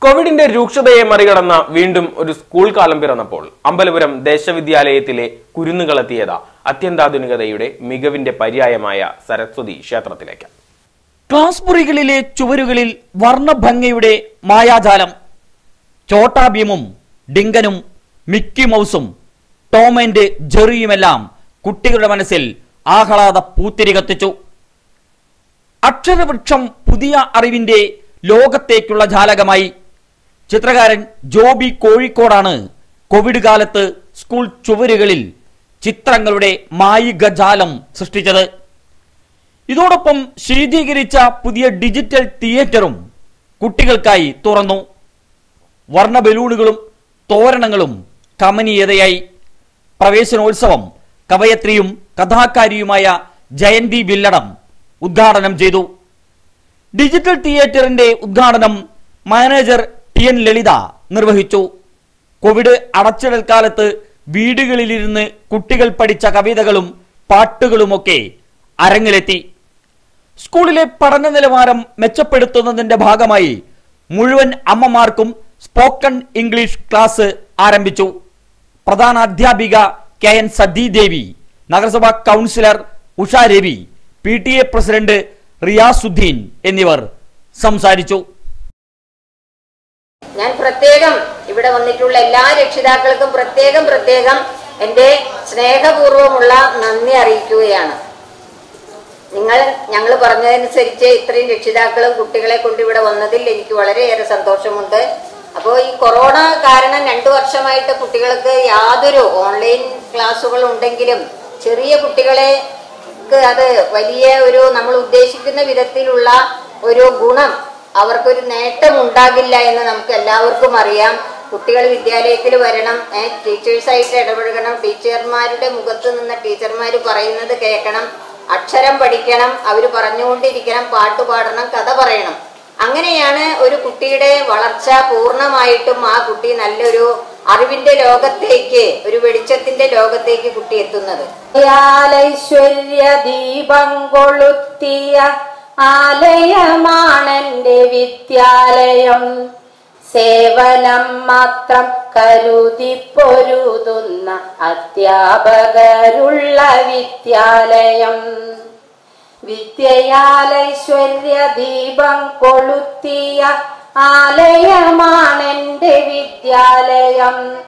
കോവിഡിന്റെ രൂക്ഷതയെ മറികടന്ന വീണ്ടും ഒരു സ്കൂൾ കാലം പിറന്നപ്പോൾ അമ്പലപുരം ദേശവിദ്യാലയത്തിലെ കുരുന്നുകളെത്തിയത് അത്യന്താധുനികതയുടെ മികവിന്റെ പര്യായമായ സരസ്വതി ക്ഷേത്രത്തിലേക്ക് ക്ലാസ് മുറികളിലെ ചുവരുകളിൽ വർണ്ണഭംഗിയുടെ മായാജാലം ചോട്ടാ ഭീമും ഡിങ്കനും മിക്കി മൗസും ടോം ആൻഡ് ജെറിയുമെല്ലാം കുട്ടികളുടെ മനസ്സിൽ ആഹ്ലാദ പൂത്തിരി കത്തിച്ചു അക്ഷരവൃക്ഷം പുതിയ അറിവിന്റെ ലോകത്തേക്കുള്ള ജാലകമായി ചിത്രകാരൻ ജോബി കോഴിക്കോടാണ് കോവിഡ് കാലത്ത് സ്കൂൾ ചുവരുകളിൽ ചിത്രങ്ങളുടെ മായിക ജാലം സൃഷ്ടിച്ചത് ഇതോടൊപ്പം ശീതീകരിച്ച പുതിയ ഡിജിറ്റൽ തിയേറ്ററും കുട്ടികൾക്കായി തുറന്നു വർണ്ണ ബലൂണുകളും തോരണങ്ങളും കമനീയതയായി പ്രവേശനോത്സവം കവയത്രിയും കഥാകാരിയുമായ ജയന്തി വില്ലടം ഉദ്ഘാടനം ചെയ്തു ഡിജിറ്റൽ തിയേറ്ററിന്റെ ഉദ്ഘാടനം മാനേജർ ടി എൻ ലളിത നിർവഹിച്ചു കോവിഡ് അടച്ചിടൽ കാലത്ത് വീടുകളിലിരുന്ന് കുട്ടികൾ പഠിച്ച കവിതകളും പാട്ടുകളുമൊക്കെ അരങ്ങിലെത്തി സ്കൂളിലെ പഠന നിലവാരം മെച്ചപ്പെടുത്തുന്നതിന്റെ ഭാഗമായി മുഴുവൻ അമ്മമാർക്കും സ്പോക്കൺ ഇംഗ്ലീഷ് ക്ലാസ് ആരംഭിച്ചു പ്രധാന അധ്യാപിക കെ എൻ സതീദേവി നഗരസഭാ councillor Usha Ravi P T A president Riyasuddin എന്നിവർ സംസാരിച്ചു ഞാൻ പ്രത്യേകം ഇവിടെ വന്നിട്ടുള്ള എല്ലാ രക്ഷിതാക്കൾക്കും പ്രത്യേകം പ്രത്യേകം എൻ്റെ സ്നേഹപൂർവ്വമുള്ള നന്ദി അറിയിക്കുകയാണ് നിങ്ങൾ ഞങ്ങൾ പറഞ്ഞതനുസരിച്ച് ഇത്രയും രക്ഷിതാക്കളും കുട്ടികളെ കൊണ്ട് ഇവിടെ വന്നതിൽ എനിക്ക് വളരെയേറെ സന്തോഷമുണ്ട് അപ്പോൾ ഈ കൊറോണ കാരണം രണ്ടു വർഷമായിട്ട് കുട്ടികൾക്ക് യാതൊരു ഓൺലൈൻ ക്ലാസ്സുകൾ ഉണ്ടെങ്കിലും ചെറിയ കുട്ടികളെ ക്ക് അത് വലിയ ഒരു നമ്മൾ ഉദ്ദേശിക്കുന്ന വിധത്തിലുള്ള ഒരു ഗുണം അവർക്കൊരു നേട്ടം ഉണ്ടാകില്ല എന്ന് നമുക്ക് എല്ലാവർക്കും അറിയാം കുട്ടികൾ വിദ്യാലയത്തിൽ വരണം ടീച്ചേഴ്സായിട്ട് ഇടപഴകണം ടീച്ചർമാരുടെ മുഖത്ത് നിന്ന് ടീച്ചർമാർ പറയുന്നത് കേൾക്കണം അക്ഷരം പഠിക്കണം അവർ പറഞ്ഞുകൊണ്ടിരിക്കണം പാട്ട് പാടണം കഥ പറയണം അങ്ങനെയാണ് ഒരു കുട്ടിയുടെ വളർച്ച പൂർണ്ണമായിട്ടും ആ കുട്ടി നല്ലൊരു അറിവിന്റെ ലോകത്തേക്ക് ഒരു വെളിച്ചത്തിന്റെ ലോകത്തേക്ക് കുട്ടി എത്തുന്നത് ഐശ്വര്യ ദീപം കൊളുത്തിയ ആലയമാണെന്റെ വിദ്യാലയം സേവനം മാത്രം കരുതി പൊരുതുന്ന അധ്യാപകരുള്ള വിദ്യാലയം വിദ്യയാലൈശ്വര്യ ദീപം കൊളുത്തിയ ആലയമാണെന്റെ വിദ്യാലയം